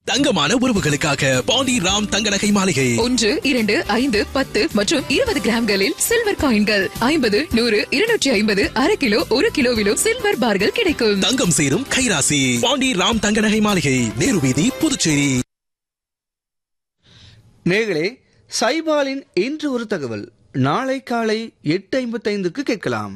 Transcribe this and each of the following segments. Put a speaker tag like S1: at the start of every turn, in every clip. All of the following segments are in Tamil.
S1: தங்கமான உறவுகளுக்காக பாண்டி ராம் தங்க நகை மாளிகை
S2: ஒன்று இரண்டு ஐந்து பத்து மற்றும் இருபது கிராம்களில் சில்வர் காயின்கள் ஐம்பது நூறு இருநூற்றி ஐம்பது அரை கிலோ ஒரு கிலோவிலும் சில்வர் பார்கள் கிடைக்கும்
S1: தங்கம் சேரும் கைராசி பாண்டி ராம் தங்க நகை மாளிகை நேரு வீதி புதுச்சேரி
S3: நேர்களே சைபாலின் இன்று ஒரு தகவல் நாளை காலை எட்டு ஐம்பத்தைந்துக்கு கேட்கலாம்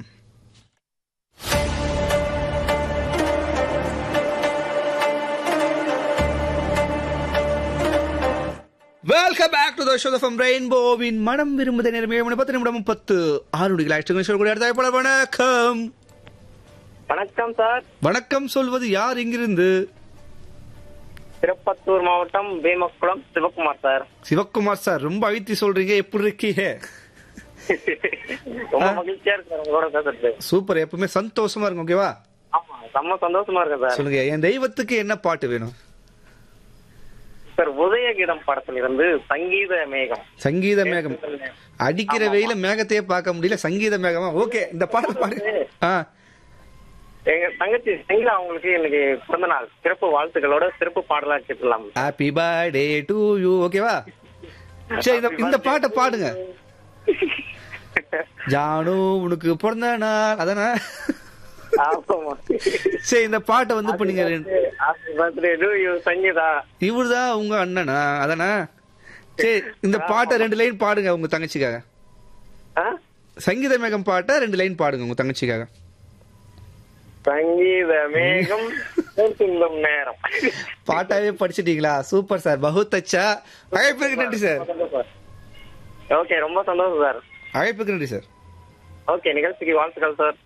S3: welcome back to the show from ரெயின்போவின் மனம் விரும்புத நேரம் ஏழு மணி பத்து நிமிடம் பத்து ஆறு நொடிகள் ஆயிடுச்சு சொல்லக்கூடிய அடுத்த அழைப்பாளர் வணக்கம்
S4: வணக்கம் சார்
S3: வணக்கம் சொல்வது யார் இங்கிருந்து
S4: திருப்பத்தூர் மாவட்டம் பீமக்குளம் சிவகுமார் சார்
S3: சிவக்குமார் சார் ரொம்ப அழுத்தி சொல்றீங்க எப்படி இருக்கீங்க
S4: ரொம்ப மகிழ்ச்சியா இருக்கு சார் உங்களோட பேசுறது
S3: சூப்பர் எப்பவுமே சந்தோஷமா இருக்கும் ஓகேவா
S4: ஆமா செம்ம சந்தோஷமா இருக்கு சார்
S3: சொல்லுங்க என் தெய்வத்துக்கு என்ன பாட்டு வேணும்
S4: சார் உதயகீதம் படத்துல இருந்து சங்கீத மேகம்
S3: சங்கீத மேகம் அடிக்கிற வெயில மேகத்தையே பார்க்க முடியல சங்கீத மேகமா ஓகே இந்த பாட்டு பாடு ஆ
S4: எங்க தங்கச்சி சங்கீதா அவங்களுக்கு இன்னைக்கு பிறந்த நாள் சிறப்பு வாழ்த்துக்களோட சிறப்பு பாடலா கேட்கலாம்
S3: ஹாப்பி பர்த்டே டு யூ ஓகேவா சரி இந்த இந்த பாட்டை பாடுங்க ஜானு உனக்கு பிறந்த நாள் அதானே
S4: ஆமாமா.
S3: சரி இந்த பாட்டை வந்து இப்ப நீங்க
S4: Happy birthday to you, Sangeetha
S3: இவருதான் உங்க அண்ணனா அதானே சரி இந்த பாட்டை ரெண்டு லைன் பாடுங்க உங்க தங்கச்சிக்காக
S4: ஆ?
S3: சங்கீத மேகம் பாட்டை ரெண்டு லைன் பாடுங்க உங்க தங்கச்சிக்காக
S4: சங்கீத மேகம் பூத்துள்ளும் நேரம்
S3: பாட்டாவே படிச்சிட்டீங்களா சூப்பர் சார் பகுத் அச்சா அழைப்புக்கு நன்றி சார்
S4: ஓகே ரொம்ப சந்தோஷம் சார்
S3: அழைப்புக்கு நன்றி சார்
S4: ஓகே நிகழ்ச்சிக்கு வாழ்த்துக்கள் சார்